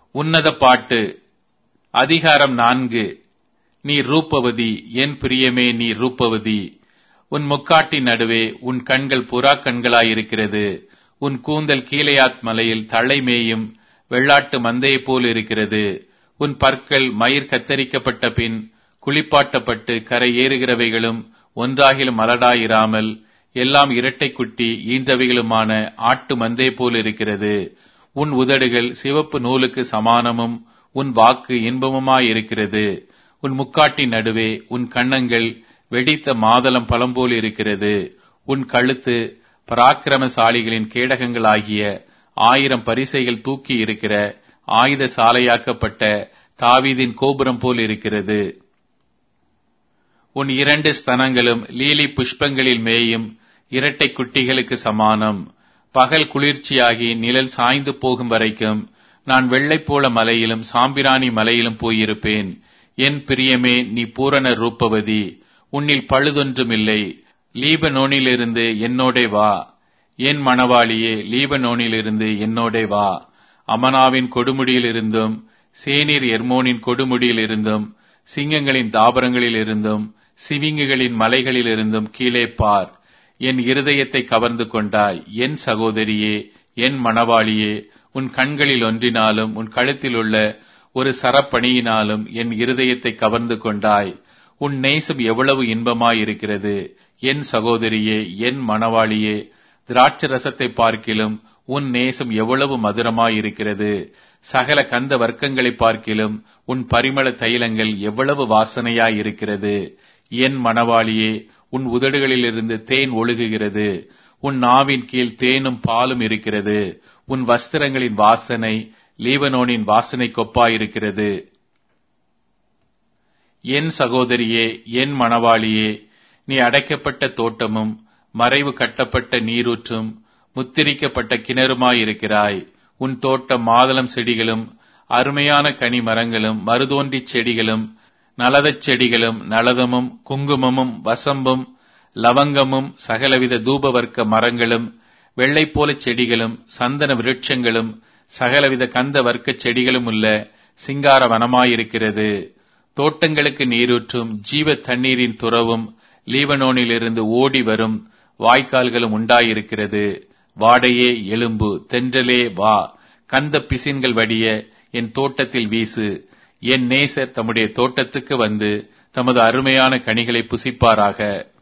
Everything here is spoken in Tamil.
உன்னத பாட்டு அதிகாரம் நான்கு நீ ரூப்பவதி என் பிரியமே நீ ரூப்பவதி உன் முக்காட்டின் நடுவே உன் கண்கள் புறா கண்களாயிருக்கிறது உன் கூந்தல் கீழையாத் மலையில் தலை மேயும் வெள்ளாட்டு மந்தையைப் போல் இருக்கிறது உன் பற்கள் மயிர் கத்தரிக்கப்பட்ட பின் குளிப்பாட்டப்பட்டு கரை ஏறுகிறவைகளும் ஒன்றாகிலும் மலடாயிராமல் எல்லாம் இரட்டை குட்டி ஈன்றவைகளுமான ஆட்டு மந்தை போல் இருக்கிறது உன் உதடுகள் சிவப்பு நூலுக்கு சமானமும் உன் வாக்கு இன்பமுமாயிருக்கிறது உன் முக்காட்டின் நடுவே உன் கன்னங்கள் வெடித்த மாதளம் பழம் போல் இருக்கிறது உன் கழுத்து பராக்கிரமசாலிகளின் கேடகங்களாகிய ஆயிரம் பரிசைகள் தூக்கி இருக்கிற ஆயுத சாலையாக்கப்பட்ட தாவீதின் கோபுரம் போல் இருக்கிறது உன் இரண்டு ஸ்தனங்களும் லீலி புஷ்பங்களில் மேயும் இரட்டை குட்டிகளுக்கு சமானம் பகல் குளிர்ச்சியாகி நிழல் சாய்ந்து போகும் வரைக்கும் நான் வெள்ளைப்போள மலையிலும் சாம்பிராணி மலையிலும் போயிருப்பேன் என் பிரியமே நீ பூரண ரூபவதி உன்னில் பழுதொன்றுமில்லை லீபனோனிலிருந்து என்னோடே வா என் மணவாளியே லீபனோனிலிருந்து என்னோடே வா அமனாவின் கொடுமுடியிலிருந்தும் சேனீர் எர்மோனின் கொடுமுடியிலிருந்தும் சிங்கங்களின் தாபரங்களிலிருந்தும் சிவிங்குகளின் மலைகளிலிருந்தும் கீழே பார் என் இருதயத்தை கவர்ந்து கொண்டாய் என் சகோதரியே என் மணவாளியே உன் கண்களில் ஒன்றினாலும் உன் கழுத்தில் உள்ள ஒரு சரப்பணியினாலும் என் இருதயத்தை கவர்ந்து கொண்டாய் உன் நேசம் எவ்வளவு இன்பமாயிருக்கிறது என் சகோதரியே என் மணவாளியே திராட்ச ரசத்தை பார்க்கிலும் உன் நேசம் எவ்வளவு மதுரமாயிருக்கிறது சகல கந்த வர்க்கங்களை பார்க்கிலும் உன் பரிமள தைலங்கள் எவ்வளவு வாசனையாயிருக்கிறது என் மணவாளியே உன் உதடுகளிலிருந்து தேன் ஒழுகுகிறது உன் நாவின் கீழ் தேனும் பாலும் இருக்கிறது உன் வஸ்திரங்களின் வாசனை லீபனோனின் வாசனை கொப்பாயிருக்கிறது என் சகோதரியே என் மணவாளியே நீ அடைக்கப்பட்ட தோட்டமும் மறைவு கட்டப்பட்ட நீரூற்றும் முத்திரிக்கப்பட்ட கிணறுமாயிருக்கிறாய் உன் தோட்டம் மாதளம் செடிகளும் அருமையான கனி மரங்களும் மருதோன்றிச் செடிகளும் நலதச் செடிகளும் நலதமும் குங்குமமும் வசம்பும் லவங்கமும் சகலவித தூபவர்க்க மரங்களும் வெள்ளைப்போலச் செடிகளும் சந்தன விருட்சங்களும் சகலவித கந்த வர்க்க செடிகளும் உள்ள சிங்கார வனமாயிருக்கிறது தோட்டங்களுக்கு நீரூற்றும் ஜீவ தண்ணீரின் துறவும் லீபனோனிலிருந்து ஓடி வரும் வாய்க்கால்களும் உண்டாயிருக்கிறது வாடையே எலும்பு தென்றலே வா கந்த பிசின்கள் வடிய என் தோட்டத்தில் வீசு என் நேசர் தம்முடைய தோட்டத்துக்கு வந்து தமது அருமையான கனிகளை புசிப்பாராக